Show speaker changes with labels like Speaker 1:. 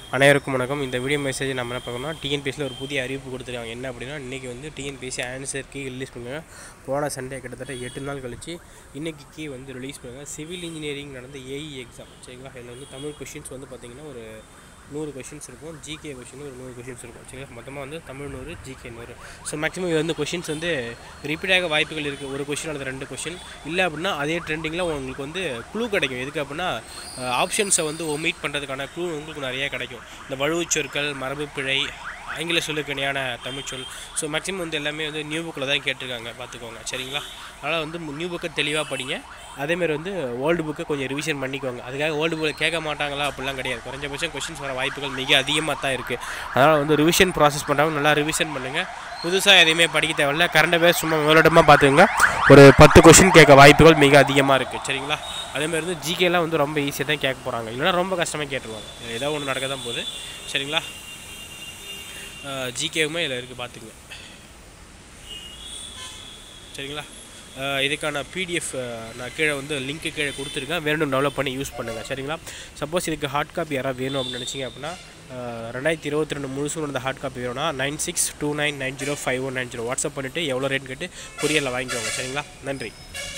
Speaker 1: அனைவருக்கும் வணக்கம் இந்த வீடியோ மெசேஜ் நம்ம என்ன பார்க்கணும்னா டிஎன்பிஎஸ்சியில் ஒரு புதிய அறிவிப்பு கொடுத்துருக்காங்க என்ன அப்படின்னா இன்றைக்கி வந்து டிஎன்பிஎஸ்சி ஆன்சர் கீ ரிலீஸ் பண்ணுங்க போன சண்டே கிட்டத்தட்ட எட்டு நாள் கழிச்சு இன்றைக்கி கீ வந்து ரிலீஸ் பண்ணுங்க சிவில் இன்ஜினியரிங் நடந்த ஏஇ எக்ஸாம் சரிங்களா இதில் வந்து தமிழ் கொஷின்ஸ் வந்து பார்த்திங்கன்னா ஒரு நூறு கொஷின்ஸ் இருக்கும் ஜிகே கொஷின் ஒரு நூறு கொஷின்ஸ் இருக்கும் சரிங்களா மொத்தமாக வந்து தமிழ் நூறு ஜிகே நூறு ஸோ மேக்ஸிமம் இது வந்து கொஷின்ஸ் வந்து ரிப்பீட் ஆக வாய்ப்புகள் இருக்குது ஒரு கொஷின் அல்லது ரெண்டு கொஷின் இல்லை அப்படின்னா அதே ட்ரெண்டிங்கில் உங்களுக்கு வந்து க்ளூ கிடைக்கும் எதுக்கு அப்படின்னா ஆப்ஷன்ஸை வந்து ஒமிட் பண்ணுறதுக்கான க்ளூ உங்களுக்கு நிறைய கிடைக்கும் இந்த வழுவுச் சொற்கள் மரபு பிழை ஆங்கில சொல்லுக்கு இணையான தமிழ்ச்சொல் ஸோ மேக்ஸிமம் வந்து எல்லாமே வந்து நியூ புக்கில் தான் கேட்டிருக்காங்க பார்த்துக்கோங்க சரிங்களா அதனால் வந்து நியூ புக்கை தெளிவாக படிங்க அதேமாரி வந்து ஓல்டு புக்கை கொஞ்சம் ரிவிஷன் பண்ணிக்கோங்க அதுக்காக ஓல்டு புக்கில் கேட்க மாட்டாங்களா அப்படிலாம் கிடையாது குறைஞ்சபட்சம் கொஷின்ஸ் வர வாய்ப்புகள் மிக அதிகமாக தான் இருக்குது அதனால் வந்து ரிவிஷன் ப்ராசஸ் பண்ணுறவங்க நல்லா ரிவிஷன் பண்ணுங்கள் புதுசாக எதையுமே படிக்க தேவையில்ல கரண்ட் அஃபேர்ஸ் சும்மா முதலிடமாக பார்த்துக்கோங்க ஒரு பத்து கொஷின் கேட்க வாய்ப்புகள் மிக அதிகமாக இருக்குது சரிங்களா அதேமாதிரி வந்து ஜிகேலாம் வந்து ரொம்ப ஈஸியாக தான் கேட்க போகிறாங்க இல்லைனா ரொம்ப கஷ்டமாக கேட்டுருவாங்க ஏதோ ஒன்று நடக்க தான் போகுது சரிங்களா ஜிகேவுமே இதில் இருக்குது பார்த்துங்க சரிங்களா அஹ் இதுக்கான பிடிஎஃப் நான் கீழே வந்து லிங்க்கு கீழே கொடுத்துருக்கேன் வேணும் டெவலப் பண்ணி யூஸ் பண்ணுங்கள் சரிங்களா சப்போஸ் இதுக்கு ஹார்ட் காப்பி யாராவது வேணும் அப்படின்னு நினச்சிங்க அப்படின்னா அஹ் ரெண்டாயிரத்தி இருபத்தி ரெண்டு முழுசும் நடந்த ஹார்ட் காப்பி வேணும்னா nine six two nine nine zero five one nine zero WhatsApp பண்ணிவிட்டு எவ்வளோ ரேட் கேட்டு கொரியரில் வாங்கிக்கோங்க சரிங்களா நன்றி